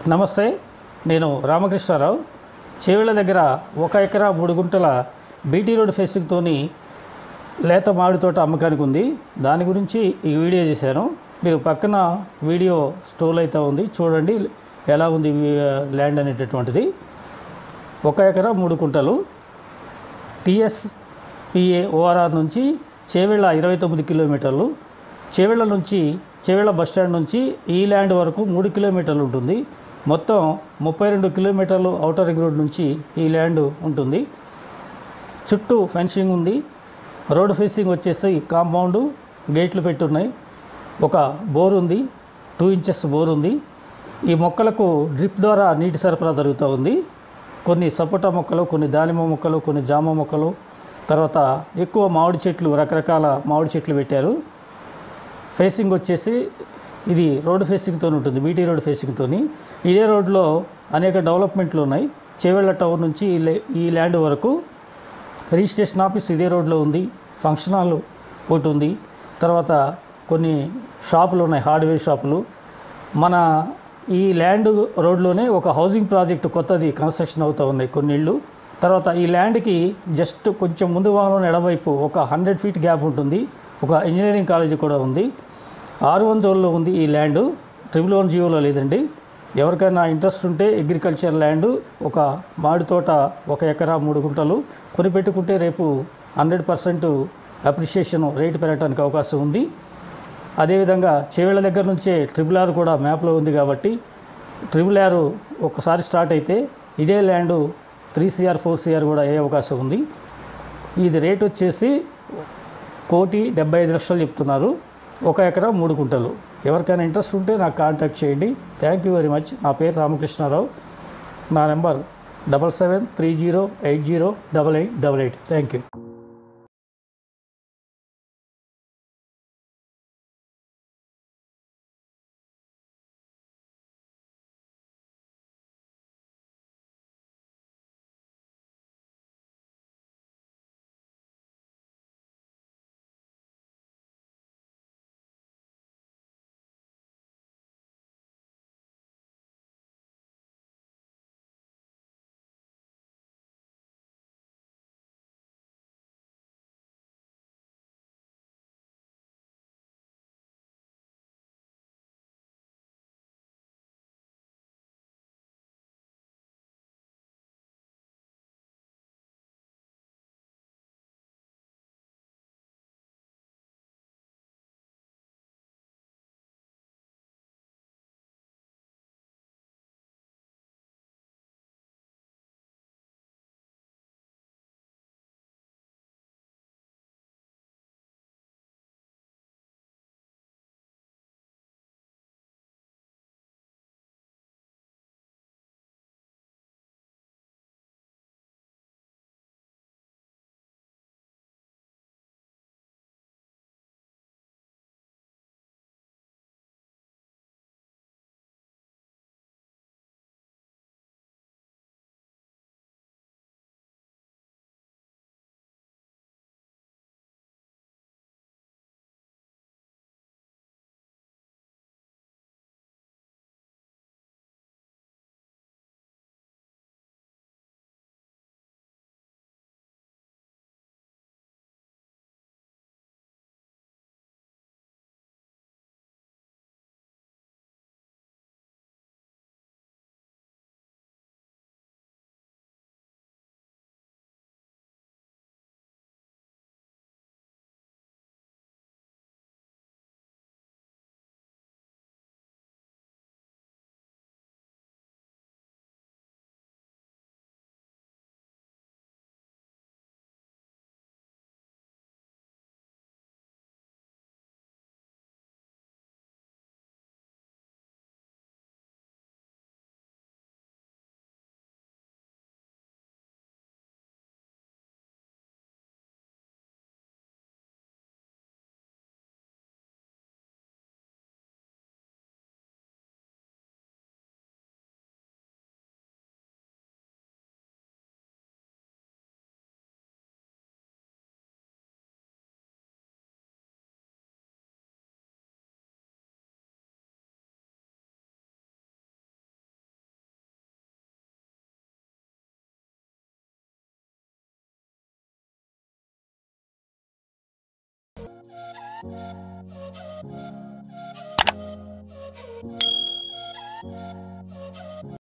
నమస్తే నేను రామకృష్ణారావు చేవెళ్ళ దగ్గర ఒక ఎకరా మూడు గుంటల బీటీ రోడ్ ఫేసింగ్తోని లేత మామిడి తోట అమ్మకానికి ఉంది దాని గురించి ఈ వీడియో చేశాను మీరు పక్కన వీడియో స్టోల్ అయితే ఉంది చూడండి ఎలా ఉంది ఈ ల్యాండ్ అనేటటువంటిది ఒక ఎకరా మూడు కుంటలు టిఎస్పిఏ ఓఆర్ఆర్ నుంచి చేవెళ్ళ ఇరవై తొమ్మిది కిలోమీటర్లు చేవెళ్ళ నుంచి చేవెళ్ళ బస్ స్టాండ్ నుంచి ఈ ల్యాండ్ వరకు మూడు కిలోమీటర్లు ఉంటుంది మొత్తం ముప్పై రెండు కిలోమీటర్లు ఔటర్ రింగ్ రోడ్ నుంచి ఈ ల్యాండ్ ఉంటుంది చుట్టూ ఫెన్సింగ్ ఉంది రోడ్ ఫేసింగ్ వచ్చేసి కాంపౌండ్ గేట్లు పెట్టున్నాయి ఒక బోర్ ఉంది టూ ఇంచెస్ బోర్ ఉంది ఈ మొక్కలకు డ్రిప్ ద్వారా నీటి సరఫరా జరుగుతూ ఉంది కొన్ని సపోటా మొక్కలు కొన్ని దానిమ్మ మొక్కలు కొన్ని జామ మొక్కలు తర్వాత ఎక్కువ మామిడి చెట్లు రకరకాల మామిడి చెట్లు పెట్టారు ఫేసింగ్ వచ్చేసి ఇది రోడ్డు ఫేసింగ్తో ఉంటుంది బీటీ రోడ్ ఫేసింగ్తో ఇదే రోడ్లో అనేక డెవలప్మెంట్లు ఉన్నాయి చేవెళ్ళ టౌన్ నుంచి ఈ లే- ఈ ల్యాండ్ వరకు రిజిస్ట్రేషన్ ఆఫీస్ ఇదే రోడ్లో ఉంది ఫంక్షన్ హాల్ ఒకటి ఉంది తర్వాత కొన్ని షాపులు ఉన్నాయి హార్డ్వేర్ షాపులు మన ఈ ల్యాండ్ రోడ్లోనే ఒక హౌసింగ్ ప్రాజెక్ట్ కొత్తది కన్స్ట్రక్షన్ అవుతూ ఉన్నాయి కొన్ని ఇళ్ళు తర్వాత ఈ ల్యాండ్కి జస్ట్ కొంచెం ముందు భాగంలో ఎడవైపు ఒక హండ్రెడ్ ఫీట్ గ్యాప్ ఉంటుంది ఒక ఇంజనీరింగ్ కాలేజీ కూడా ఉంది ఆరు వన్ జోన్లో ఉంది ఈ ల్యాండ్ ట్రిపుల్ వన్ జియోలో లేదండి ఎవరికైనా ఇంట్రెస్ట్ ఉంటే అగ్రికల్చర్ ల్యాండ్ ఒక మామిడి తోట ఒక ఎకరా మూడు గుంటలు కొని పెట్టుకుంటే రేపు హండ్రెడ్ పర్సెంట్ అప్రిషియేషన్ రేటు పెరగడానికి అవకాశం ఉంది అదేవిధంగా చేవేళ్ల దగ్గర నుంచే ట్రిపుల్ ఆర్ కూడా మ్యాప్లో ఉంది కాబట్టి ట్రిపుల్ ఆర్ ఒక్కసారి స్టార్ట్ అయితే ఇదే land three CR four CR కూడా అయ్యే అవకాశం ఉంది ఇది రేట్ వచ్చేసి కోటి డెబ్బై ఐదు లక్షలు చెప్తున్నారు ఒక ఎకరా మూడు కుంటలు ఎవరికైనా ఇంట్రెస్ట్ ఉంటే నాకు కాంటాక్ట్ చేయండి థ్యాంక్ యూ వెరీ మచ్ నా పేరు రామకృష్ణారావు నా number double seven three zero eight zero double eight double eight thank you Thank